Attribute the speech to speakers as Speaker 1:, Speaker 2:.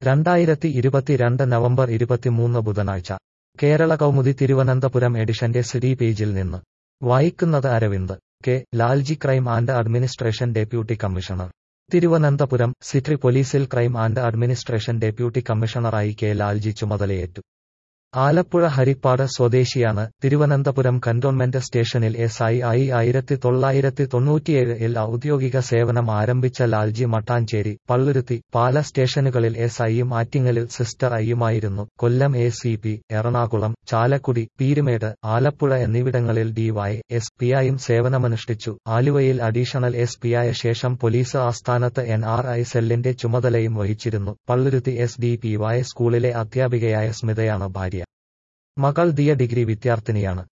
Speaker 1: രണ്ടായിരത്തി ഇരുപത്തിരണ്ട് നവംബർ ഇരുപത്തിമൂന്ന് ബുധനാഴ്ച കേരള കൗമുദി തിരുവനന്തപുരം എഡിഷന്റെ സിഡി പേജിൽ നിന്ന് വായിക്കുന്നത് Aravind K Lalji crime and administration deputy commissioner Thiruvananthapuram city പോലീസിൽ ക്രൈം ആൻഡ് അഡ്മിനിസ്ട്രേഷൻ ഡെപ്യൂട്ടി കമ്മീഷണറായി കെ ലാൽജി ചുമതലയേറ്റു ആലപ്പുഴ ഹരിപ്പാട് സ്വദേശിയാണ് തിരുവനന്തപുരം കന്റോൺമെന്റ് സ്റ്റേഷനിൽ എസ് ഐ ആയി ആയിരത്തി തൊള്ളായിരത്തി തൊണ്ണൂറ്റിയേഴിൽ ഔദ്യോഗിക സേവനം ആരംഭിച്ച ലാൽജി മട്ടാഞ്ചേരി പള്ളുരുത്തി പാല സ്റ്റേഷനുകളിൽ എസ് ഐയും ആറ്റിങ്ങലിൽ സിസ്റ്റർ ഐയുമായിരുന്നു Kollam A C P Ernakulam Chalakudy Peermade Alappuzha എന്നിവിടങ്ങളിൽ ഡിവൈ എസ് പിയായും സേവനമനുഷ്ഠിച്ചു ആലുവയിൽ അഡീഷണൽ എസ് പിയായ ശേഷം പോലീസ് ആസ്ഥാനത്ത് എൻ ആർ ഐ സെല്ലിന്റെ ചുമതലയും വഹിച്ചിരുന്നു Palluruthy S D P Y സ്കൂളിലെ അധ്യാപികയായ സ്മിതയാണ് ഭാര്യ മകൾ ദിയ ഡിഗ്രി വിദ്യാർത്ഥിനിയാണ്